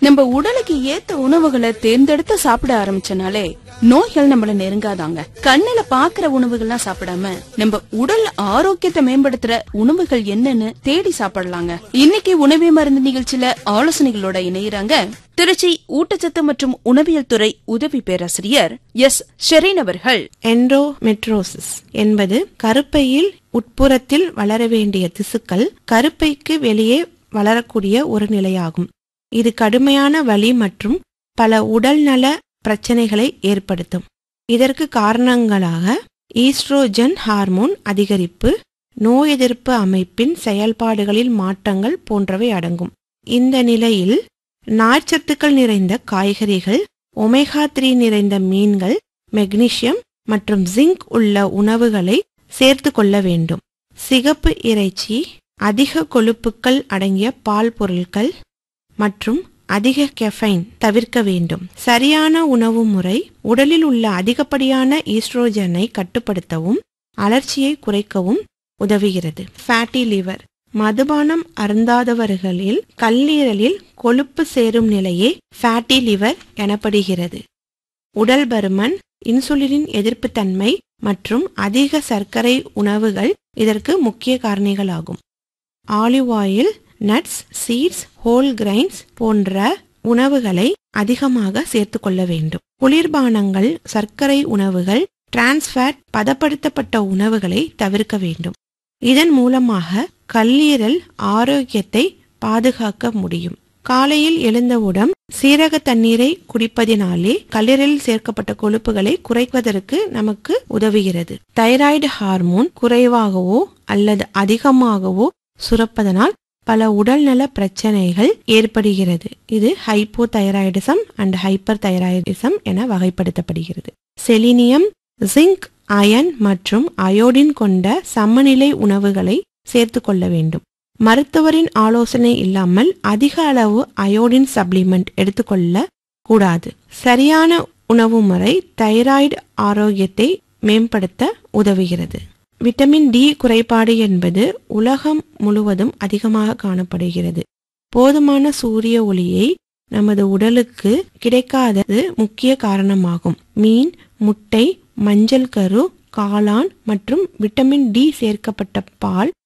நம்ம உடலுக்கு ஏத்த உணவுகளை தேர்ந்தெடுத்து சாப்பிட ஆரம்பிச்சனாலே நோய்கள் நம்மள நெருங்காதாங்க கண்ணுல பாக்குற உணவுகள்லாம் சாப்பிடாம நம்ம உடல் ஆரோக்கியத்தை மேம்படுத்துற உணவுகள் என்னன்னு தேடி சாப்பிடலாங்க இன்னைக்கு உணவே மருந்து நிகழ்ச்சியில ஆலோசனைகளோட இணையறாங்க திருச்சி ஊட்டச்சத்து மற்றும் உணவியல் துறை உதவி பேராசிரியர் எஸ் ஷெரீன் அவர்கள் என்டோமெட்ரோசிஸ் என்பது கருப்பையில் உட்புறத்தில் வளர வேண்டிய திசுக்கள் கருப்பைக்கு வெளியே வளரக்கூடிய ஒரு நிலையாகும் இது கடுமையான வலி மற்றும் பல உடல்நல பிரச்சனைகளை ஏற்படுத்தும் இதற்கு காரணங்களாக ஈஸ்ட்ரோஜன் ஹார்மோன் அதிகரிப்பு நோய் எதிர்ப்பு அமைப்பின் செயல்பாடுகளில் மாற்றங்கள் போன்றவை அடங்கும் இந்த நிலையில் நார்ச்சத்துக்கள் நிறைந்த காய்கறிகள் ஒமேகா த்ரீ நிறைந்த மீன்கள் மெக்னீசியம் மற்றும் ஜிங்க் உள்ள உணவுகளை சேர்த்து கொள்ள வேண்டும் சிகப்பு இறைச்சி அதிக கொழுப்புக்கள் அடங்கிய பால் பொருட்கள் மற்றும் அதிக கெஃபைன் தவிர்க்க வேண்டும் சரியான உணவு முறை உடலில் உள்ள அதிகப்படியான ஈஸ்ட்ரோஜனை கட்டுப்படுத்தவும் அலர்ச்சியை குறைக்கவும் உதவுகிறது ஃபேட்டி லிவர் மதுபானம் அருந்தாதவர்களில் கல்லீரலில் கொழுப்பு சேரும் நிலையே ஃபேட்டி லிவர் எனப்படுகிறது உடல் பருமன் இன்சுலினின் எதிர்ப்புத்தன்மை மற்றும் அதிக சர்க்கரை உணவுகள் இதற்கு முக்கிய காரணிகளாகும் olive oil nuts seeds whole grains போன்ற உணவுகளை அதிகமாக சேர்த்து கொள்ள வேண்டும் குளிர்பானங்கள் சர்க்கரை உணவுகள் டிரான்ஸ்ஃபேட் பதப்படுத்தப்பட்ட உணவுகளை தவிர்க்க வேண்டும் இதன் மூலமாக கல்லீரல் ஆரோக்கியத்தை பாதுகாக்க முடியும் காலையில் எழுந்தவுடன் சீரக தண்ணீரை குடிப்பதினாலே கல்லீரலில் சேர்க்கப்பட்ட கொழுப்புகளை குறைப்பதற்கு நமக்கு உதவுகிறது தைராய்டு ஹார்மோன் குறைவாகவோ அல்லது அதிகமாகவோ சுரப்பதனால் பல உடல்நல பிரச்சனைகள் ஏற்படுகிறது இது hypothyroidism and hyperthyroidism என வகைப்படுத்தப்படுகிறது செலினியம் ஜிங்க் அயன் மற்றும் அயோடின் கொண்ட சமநிலை உணவுகளை சேர்த்து கொள்ள வேண்டும் மருத்துவரின் ஆலோசனை இல்லாமல் அதிக அளவு அயோடின் சப்ளிமெண்ட் எடுத்துக்கொள்ள கூடாது சரியான உணவு முறை தைராய்டு ஆரோக்கியத்தை மேம்படுத்த உதவுகிறது விட்டமின் டி குறைபாடு என்பது உலகம் முழுவதும் அதிகமாக காணப்படுகிறது போதுமான சூரிய ஒளியை நமது உடலுக்கு கிடைக்காதது முக்கிய காரணமாகும் மீன் முட்டை மஞ்சள் கரு காளான் மற்றும் விட்டமின் டி சேர்க்கப்பட்ட பால்